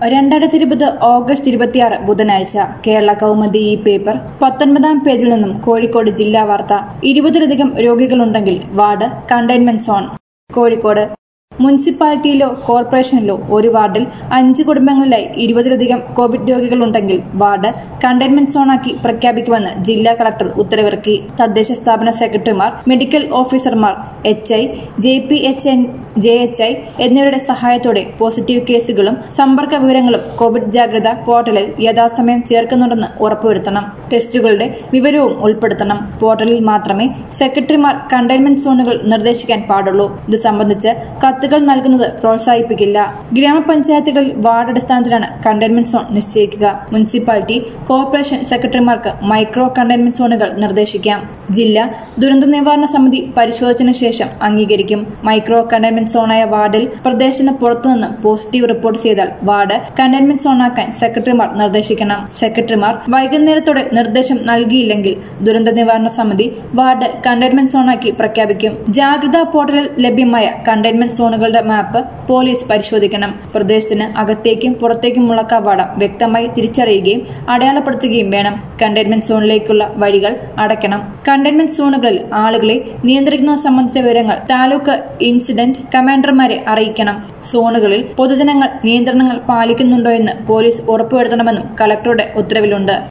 രണ്ടായിരത്തി ഇരുപത് ഓഗസ്റ്റ് ഇരുപത്തിയാറ് ബുധനാഴ്ച കേരള കൗമുദി ഈ പേപ്പർ പത്തൊൻപതാം പേജിൽ നിന്നും കോഴിക്കോട് ജില്ലാ വാർത്ത ഇരുപതിലധികം രോഗികളുണ്ടെങ്കിൽ വാർഡ് കണ്ടെയ്ൻമെന്റ് സോൺ കോഴിക്കോട് മുനിസിപ്പാലിറ്റിയിലോ കോർപ്പറേഷനിലോ ഒരു വാർഡിൽ അഞ്ച് കുടുംബങ്ങളിലായി ഇരുപതിലധികം കോവിഡ് രോഗികളുണ്ടെങ്കിൽ വാർഡ് കണ്ടെയ്ൻമെന്റ് സോണാക്കി പ്രഖ്യാപിക്കുമെന്ന് ജില്ലാ കളക്ടർ ഉത്തരവിറക്കി തദ്ദേശ സ്ഥാപന സെക്രട്ടറിമാർ മെഡിക്കൽ ഓഫീസർമാർ H I J P H N J H I എന്നിവരുടെ സഹായത്തോടെ പോസിറ്റീവ് കേസുകളും സമ്പർക്ക വിവരങ്ങളും കോവിഡ് ജാഗ്രത പോർട്ടലിൽ യഥാസമയം ചേർക്കുന്നുണ്ടെന്ന് ഉറപ്പുവരുത്തണം ടെസ്റ്റുകളുടെ വിവരവും ഉൾപ്പെടുത്തണം പോർട്ടലിൽ മാത്രമേ സെക്രട്ടറിമാർ കണ്ടെയ്ൻമെന്റ് സോണുകൾ നിർദ്ദേശിക്കാൻ പാടുള്ളൂ ഇത് സംബന്ധിച്ച് കത്തുകൾ നൽകുന്നത് പ്രോത്സാഹിപ്പിക്കില്ല ഗ്രാമപഞ്ചായത്തുകളിൽ വാർഡ് അടിസ്ഥാനത്തിലാണ് കണ്ടെയ്ൻമെന്റ് സോൺ നിശ്ചയിക്കുക മുനിസിപ്പാലിറ്റി കോർപ്പറേഷൻ സെക്രട്ടറിമാർക്ക് മൈക്രോ കണ്ടെയ്ൻമെന്റ് സോണുകൾ നിർദ്ദേശിക്കാം ജില്ല ദുരന്ത നിവാരണ സമിതി പരിശോധിച്ചതിനു ശേഷം അംഗീകരിക്കും മൈക്രോ കണ്ടെയ്ൻമെന്റ് സോണായ വാർഡിൽ പ്രദേശത്തിന് പുറത്തുനിന്ന് പോസിറ്റീവ് റിപ്പോർട്ട് ചെയ്താൽ വാർഡ് കണ്ടെയ്ൻമെന്റ് സോണാക്കാൻ സെക്രട്ടറിമാർ നിർദ്ദേശിക്കണം സെക്രട്ടറിമാർ വൈകുന്നേരത്തോടെ നിർദ്ദേശം നൽകിയില്ലെങ്കിൽ ദുരന്ത നിവാരണ സമിതി വാർഡ് കണ്ടെയ്ൻമെന്റ് സോണാക്കി പ്രഖ്യാപിക്കും ജാഗ്രതാ പോർട്ടലിൽ ലഭ്യമായ കണ്ടെയ്ൻമെന്റ് സോണുകളുടെ മാപ്പ് പോലീസ് പരിശോധിക്കണം പ്രദേശത്തിന് അകത്തേക്കും പുറത്തേക്കുമുള്ള കവാടം വ്യക്തമായി തിരിച്ചറിയുകയും അടയാളപ്പെടുത്തുകയും വേണം കണ്ടെയ്ൻമെന്റ് സോണിലേക്കുള്ള വഴികൾ അടയ്ക്കണം കണ്ടെയ്ൻമെന്റ് സോണുകളിൽ ആളുകളെ നിയന്ത്രിക്കുന്നത് സംബന്ധിച്ച വിവരങ്ങൾ താലൂക്ക് ഇൻസിഡന്റ് കമാൻഡർമാരെ അറിയിക്കണം സോണുകളിൽ പൊതുജനങ്ങൾ നിയന്ത്രണങ്ങൾ പാലിക്കുന്നുണ്ടോ എന്ന് പോലീസ് ഉറപ്പുവരുത്തണമെന്നും കളക്ടറുടെ ഉത്തരവിലുണ്ട്